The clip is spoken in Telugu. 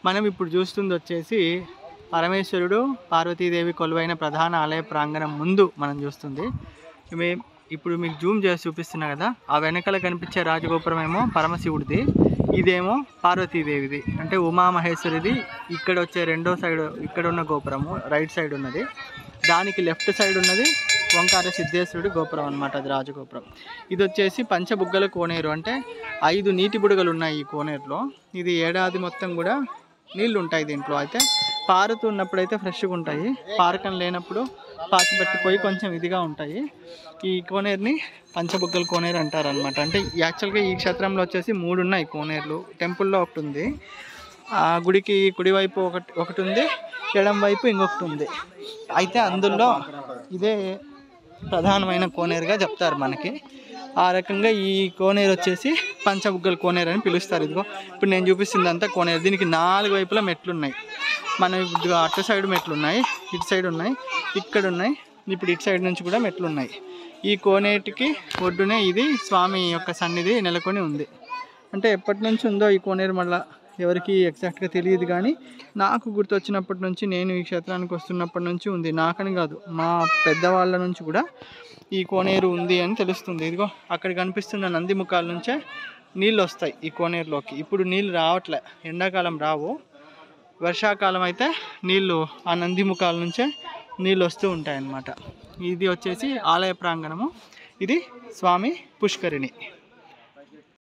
మనం ఇప్పుడు చూస్తుంది వచ్చేసి పరమేశ్వరుడు పార్వతీదేవి కొలువైన ప్రధాన ఆలయ ప్రాంగణం ముందు మనం చూస్తుంది మే ఇప్పుడు మీకు జూమ్ చేసి చూపిస్తున్నా కదా ఆ వెనకాల కనిపించే రాజగోపురం ఏమో పరమశివుడిది ఇదేమో పార్వతీదేవిది అంటే ఉమామహేశ్వరిది ఇక్కడ వచ్చే రెండో సైడ్ ఇక్కడ ఉన్న గోపురము రైట్ సైడ్ ఉన్నది దానికి లెఫ్ట్ సైడ్ ఉన్నది ఓంకార సిద్ధేశ్వరుడి గోపురం అన్నమాట అది రాజగోపురం ఇది వచ్చేసి పంచబుగ్గల కోనేరు అంటే ఐదు నీటి బుడగలు ఉన్నాయి ఈ కోనేరులో ఇది ఏడాది మొత్తం కూడా నీళ్లు ఉంటాయి దీంట్లో అయితే పారుతున్నప్పుడు అయితే ఫ్రెష్గా ఉంటాయి పారకం లేనప్పుడు పాచి పట్టిపోయి కొంచెం ఇదిగా ఉంటాయి ఈ కోనేరుని పంచబుగ్గల కోనేరు అంటారు అనమాట అంటే యాక్చువల్గా ఈ క్షేత్రంలో వచ్చేసి మూడు ఉన్నాయి కోనేరులు టెంపుల్లో ఒకటి ఉంది ఆ గుడికి కుడివైపు ఒకటి ఒకటి ఉంది ఎడం వైపు ఇంకొకటి ఉంది అయితే అందులో ఇదే ప్రధానమైన కోనేరుగా చెప్తారు మనకి ఆ రకంగా ఈ కోనేరు వచ్చేసి పంచబుగ్గల కోనేరు అని పిలుస్తారు ఇదిగో ఇప్పుడు నేను చూపిస్తుంది అంతా కోనేరు దీనికి నాలుగు వైపులా మెట్లు ఉన్నాయి మనం ఇప్పుడు అటు సైడ్ మెట్లు ఉన్నాయి ఇటు సైడ్ ఉన్నాయి ఇక్కడ ఉన్నాయి ఇప్పుడు ఇటు సైడ్ నుంచి కూడా మెట్లు ఉన్నాయి ఈ కోనేటికి ఒడ్డునే ఇది స్వామి యొక్క సన్నిధి నెలకొని ఉంది అంటే ఎప్పటి నుంచి ఉందో ఈ కోనేరు మళ్ళా ఎవరికి ఎగ్జాక్ట్గా తెలియదు కానీ నాకు గుర్తొచ్చినప్పటి నుంచి నేను ఈ క్షేత్రానికి వస్తున్నప్పటి నుంచి ఉంది నాకని కాదు మా పెద్దవాళ్ళ నుంచి కూడా ఈ కోనేరు ఉంది అని తెలుస్తుంది ఇదిగో అక్కడ కనిపిస్తున్న నంది ముఖాల నుంచే నీళ్ళు వస్తాయి ఈ కోనేరులోకి ఇప్పుడు నీళ్ళు రావట్లే ఎండాకాలం రావు వర్షాకాలం అయితే నీళ్ళు ఆ నంది ముఖాల నుంచే నీళ్ళు వస్తూ ఉంటాయి అన్నమాట ఇది వచ్చేసి ఆలయ ప్రాంగణము ఇది స్వామి పుష్కరిణి